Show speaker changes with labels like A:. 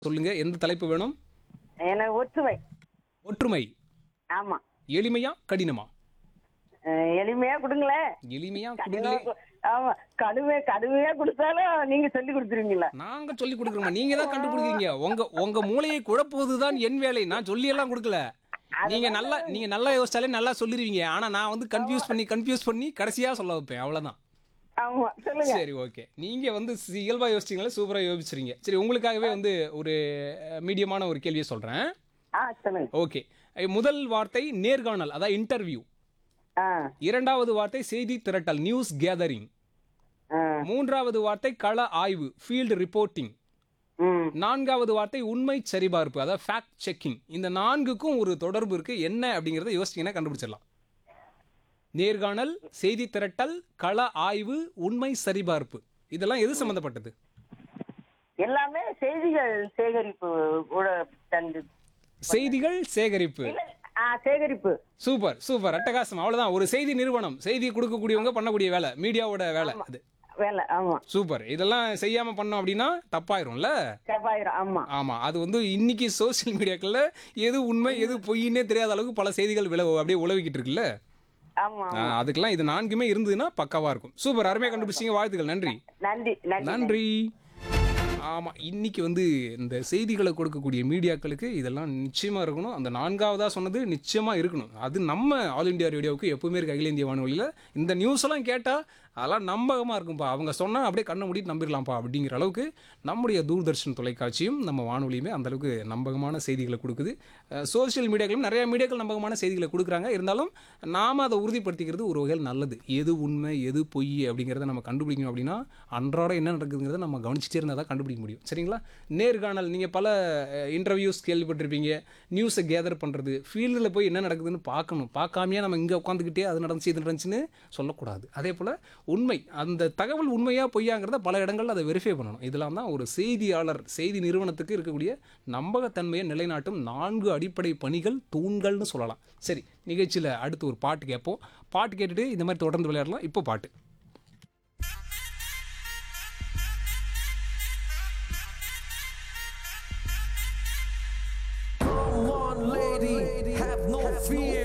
A: சொல்லுங்க எந்த தலைப்பு வேணும்
B: எனக்கு ஒற்றுமை
A: ஒற்றுமை
B: ஆமா
A: எளிமையா கடினமா
B: அஹ் எளிமையா கொடுங்களேன்
A: எளிமையா
B: கடினமா
A: கொடுங்களே
B: கு- ஆமா கடுமை கடுமையா கொடுத்தாலும் நீங்க சொல்லி கொடுத்துருவீங்களா
A: நாங்க சொல்லி கொடுக்குறோமா நீங்க தான் கண்டுபிடிக்கிறீங்க உங்க உங்க மூளையை குழப்புவதுதான் என் வேலை நான் சொல்லி எல்லாம் கொடுக்கல நீங்க நல்லா நீங்க நல்லா யோசிச்சாலே நல்லா சொல்லிருவீங்க ஆனா நான் வந்து கன்ஃபியூஸ் பண்ணி கன்ஃபியூஸ் பண்ணி கடைசியா சொல்ல வைப்பேன் அவ்வளவுதான்
B: ஆமா சொல்லுங்க
A: சரி ஓகே நீங்க வந்து சி- இயல்பா யோசிச்சீங்களா சூப்பரா யோசிச்சிருங்க சரி உங்களுக்காகவே வந்து ஒரு மீடியமான ஒரு கேள்வியை சொல்றேன்
B: ஆ சொல்லுங்க
A: ஓகே முதல் வார்த்தை நேர்காணல் அதாவது இன்டர்வியூ
B: ஆ
A: இரண்டாவது வார்த்தை செய்தி திரட்டல் நியூஸ் கேதரிங்
B: ஆ
A: மூன்றாவது வார்த்தை கள ஆய்வு ஃபீல்டு ரிப்போர்ட்டிங்
B: ம்
A: நான்காவது வார்த்தை உண்மை சரிபார்ப்பு அதாவது ஃபேக்ட் செக்கிங் இந்த நான்குக்கும் ஒரு தொடர்பு இருக்கு என்ன அப்படிங்கறத யோசிச்சீங்கன்னா கண்டுபிடிச்சிடலாம் நேர்காணல் செய்தி திரட்டல் கள ஆய்வு உண்மை சரிபார்ப்பு இதெல்லாம் எது சம்பந்தப்பட்டது
B: எல்லாமே செய்திகள் சேகரிப்பு கூட தந்து
A: செய்திகள் சேகரிப்பு
B: இல்ல, ஆ சேகரிப்பு
A: சூப்பர் சூப்பர் அட்டகாசம் அவ்வளவுதான் ஒரு செய்தி நிறுவனம் செய்தி கொடுக்கக்கூடியவங்க பண்ணக்கூடிய வேலை மீடியாவோட வேலை அது
B: வேலை ஆமா
A: சூப்பர் இதெல்லாம் செய்யாம பண்ணோம் அப்படின்னா தப்பாயிரும்ல
B: செவ்வாயிரம் ஆமா
A: ஆமா அது வந்து இன்னைக்கு சோஷியல் மீடியாக்கள்ல எது உண்மை எது பொய்ன்னே தெரியாத அளவுக்கு பல செய்திகள் விளவு அப்படியே உழவிக்கிட்டு இருக்குல்ல
B: ஆமா
A: ஆ, அதுக்கெல்லாம் இது நான்குமே இருந்ததுன்னா பக்காவா இருக்கும் சூப்பர் அருமையா கண்டுபிடிச்சீங்க வாழ்த்துக்கள் நன்றி
B: நன்றி நன்றி
A: நன்றி ஆமா இன்னைக்கு வந்து இந்த செய்திகளை கொடுக்கக்கூடிய மீடியாக்களுக்கு இதெல்லாம் நிச்சயமா இருக்கணும் அந்த நான்காவதா சொன்னது நிச்சயமா இருக்கணும் அது நம்ம ஆல் இந்தியா ரேடியோவுக்கு எப்பவுமே இருக்கு அகில இந்திய வானொலியில இந்த நியூஸ் எல்லாம் கேட்டா அதெல்லாம் நம்பகமா இருக்கும்பா அவங்க சொன்னா அப்படியே கண்ணை மூடிட்டு நம்பிடலாம்ப்பா அப்படிங்கிற அளவுக்கு நம்முடைய தூர்தர்ஷன் தொலைக்காட்சியும் நம்ம வானொலியுமே அந்த அளவுக்கு நம்பகமான செய்திகளை கொடுக்குது சோஷியல் மீடியாக்களும் நிறைய மீடியாக்கள் நம்பகமான செய்திகளை கொடுக்குறாங்க இருந்தாலும் நாம அதை உறுதிப்படுத்திக்கிறது ஒரு வகையில் நல்லது எது உண்மை எது பொய் அப்படிங்கிறத நம்ம கண்டுபிடிக்கணும் அப்படின்னா அன்றாட என்ன நடக்குதுங்கிறத நம்ம கவனிச்சுட்டே இருந்தால் தான் கண்டுபிடிக்க முடியும் சரிங்களா நேர்காணல் நீங்கள் பல இன்டர்வியூஸ் கேள்விப்பட்டிருப்பீங்க நியூஸை கேதர் பண்ணுறது ஃபீல்டில் போய் என்ன நடக்குதுன்னு பார்க்கணும் பார்க்காமையே நம்ம இங்கே உட்காந்துக்கிட்டே அது நடந்துச்சு இது நடந்துச்சுன்னு சொல்லக்கூடாது அதே போல் உண்மை அந்த தகவல் உண்மையா பொய்யாங்கிறத பல இடங்கள்ல அதை வெரிஃபை பண்ணணும் இதெல்லாம் தான் ஒரு செய்தியாளர் செய்தி நிறுவனத்துக்கு இருக்கக்கூடிய நம்பகத்தன்மையை நிலைநாட்டும் நான்கு அடிப்படை பணிகள் தூண்கள்னு சொல்லலாம் சரி நிகழ்ச்சியில் அடுத்து ஒரு பாட்டு கேட்போம் பாட்டு கேட்டுட்டு இந்த மாதிரி தொடர்ந்து விளையாடலாம் இப்போ பாட்டு
C: Come on, lady, have no fear.